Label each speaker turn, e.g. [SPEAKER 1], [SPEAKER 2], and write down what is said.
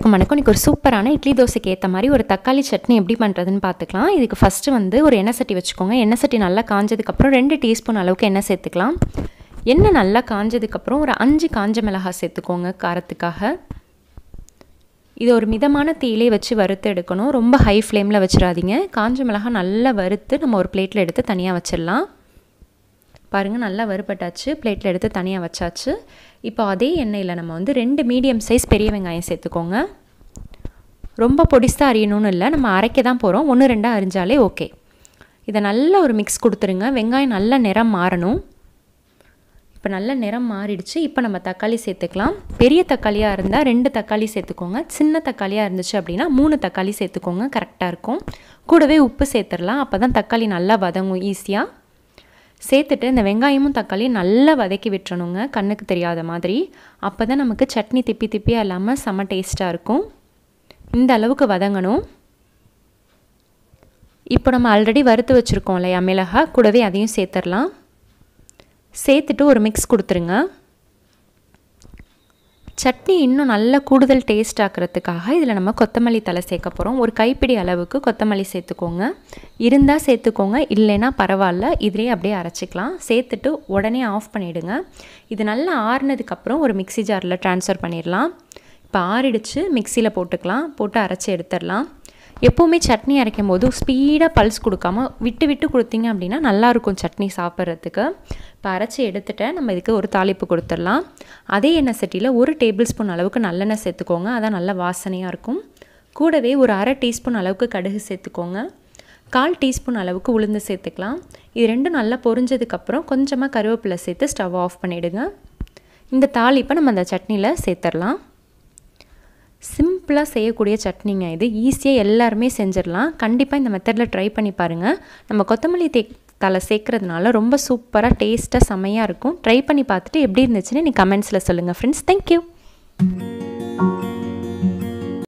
[SPEAKER 1] எல்லாத்துக்கும் வணக்கம் இன்றைக்கி ஒரு சூப்பரான இட்லி தோசைக்கு ஏற்ற மாதிரி ஒரு தக்காளி சட்னி எப்படி பண்ணுறதுன்னு பார்த்துக்கலாம் இதுக்கு ஃபஸ்ட்டு வந்து ஒரு எண்ணெய் சட்டி வச்சுக்கோங்க எண்ணெய் சட்டி நல்லா காஞ்சதுக்கப்புறம் ரெண்டு டீஸ்பூன் அளவுக்கு எண்ணெய் சேர்த்துக்கலாம் எண்ணெய் நல்லா காஞ்சதுக்கப்புறம் ஒரு அஞ்சு காஞ்ச மிளகாய் சேர்த்துக்கோங்க காரத்துக்காக இது ஒரு மிதமான தீயிலே வச்சு வறுத்து எடுக்கணும் ரொம்ப ஹை ஃப்ளேமில் வச்சிடாதீங்க காஞ்ச மிளகாய் நல்லா வறுத்து நம்ம ஒரு பிளேட்டில் எடுத்து தனியாக வச்சிடலாம் பாருங்கள் நல்லா வறுபட்டாச்சு பிளேட்டில் எடுத்து தனியாக வச்சாச்சு இப்போ அதே எண்ணெயில் நம்ம வந்து ரெண்டு மீடியம் சைஸ் பெரிய வெங்காயம் சேர்த்துக்கோங்க ரொம்ப பொடிசாக அரியணும்னு இல்லை நம்ம அரைக்க தான் போகிறோம் ஒன்று ரெண்டாக அரிஞ்சாலே ஓகே இதை நல்லா ஒரு மிக்ஸ் கொடுத்துருங்க வெங்காயம் நல்லா நிறம் மாறணும் இப்போ நல்ல நிறம் மாறிடுச்சு இப்போ நம்ம தக்காளி சேர்த்துக்கலாம் பெரிய தக்காளியாக இருந்தால் ரெண்டு தக்காளி சேர்த்துக்கோங்க சின்ன தக்காளியாக இருந்துச்சு அப்படின்னா மூணு தக்காளி சேர்த்துக்கோங்க கரெக்டாக இருக்கும் கூடவே உப்பு சேர்த்துடலாம் அப்போ தான் தக்காளி நல்லா வதங்கும் ஈஸியாக சேர்த்துட்டு இந்த வெங்காயமும் தக்காளியும் நல்லா வதக்கி விட்டுறணுங்க கண்ணுக்கு தெரியாத மாதிரி அப்போ தான் நமக்கு சட்னி திப்பி திப்பியாக இல்லாமல் செம்ம டேஸ்ட்டாக இருக்கும் இந்த அளவுக்கு வதங்கணும் இப்போ நம்ம ஆல்ரெடி வறுத்து வச்சுருக்கோம் இல்லையா மிளகா கூடவே அதையும் சேர்த்துடலாம் சேர்த்துட்டு ஒரு மிக்ஸ் கொடுத்துருங்க சட்னி இன்னும் நல்ல கூடுதல் டேஸ்ட் ஆக்கிறதுக்காக இதில் நம்ம கொத்தமல்லி தலை சேர்க்க போகிறோம் ஒரு கைப்பிடி அளவுக்கு கொத்தமல்லி சேர்த்துக்கோங்க இருந்தால் சேர்த்துக்கோங்க இல்லைன்னா பரவாயில்ல இதிலே அப்படியே அரைச்சிக்கலாம் சேர்த்துட்டு உடனே ஆஃப் பண்ணிவிடுங்க இது நல்லா ஆறுனதுக்கப்புறம் ஒரு மிக்சி ஜாரில் ட்ரான்ஸ்ஃபர் பண்ணிடலாம் இப்போ ஆறிடுச்சு மிக்சியில் போட்டுக்கலாம் போட்டு அரைச்சி எடுத்துடலாம் எப்போவுமே சட்னி அரைக்கும் போது ஸ்பீடாக பல்ஸ் கொடுக்காம விட்டு விட்டு கொடுத்தீங்க அப்படின்னா நல்லாயிருக்கும் சட்னி சாப்பிட்றதுக்கு இப்போ அரைச்சி எடுத்துட்டேன் நம்ம இதுக்கு ஒரு தாளிப்பு கொடுத்துடலாம் அதே எண்ணெய் சட்டியில் ஒரு டேபிள் ஸ்பூன் அளவுக்கு நல்லெண்ணெய் சேர்த்துக்கோங்க அதான் நல்ல வாசனையாக இருக்கும் கூடவே ஒரு அரை டீஸ்பூன் அளவுக்கு கடுகு சேர்த்துக்கோங்க கால் டீஸ்பூன் அளவுக்கு உளுந்து சேர்த்துக்கலாம் இது ரெண்டும் நல்லா பொரிஞ்சதுக்கப்புறம் கொஞ்சமாக கருவேப்பிலை சேர்த்து ஸ்டவ் ஆஃப் பண்ணிவிடுங்க இந்த தாளிப்பை நம்ம அந்த சட்னியில் சேர்த்துடலாம் சிம்பிளாக செய்யக்கூடிய சட்னிங்க இது ஈஸியாக எல்லாருமே செஞ்சிடலாம் கண்டிப்பாக இந்த மெத்தடில் ட்ரை பண்ணி பாருங்கள் நம்ம கொத்தமல்லி தே தலை சேர்க்குறதுனால ரொம்ப சூப்பராக டேஸ்ட்டாக செமையாக இருக்கும் ட்ரை பண்ணி பார்த்துட்டு எப்படி இருந்துச்சுன்னு நீ கமெண்ட்ஸில் சொல்லுங்கள் ஃப்ரெண்ட்ஸ் தேங்க்யூ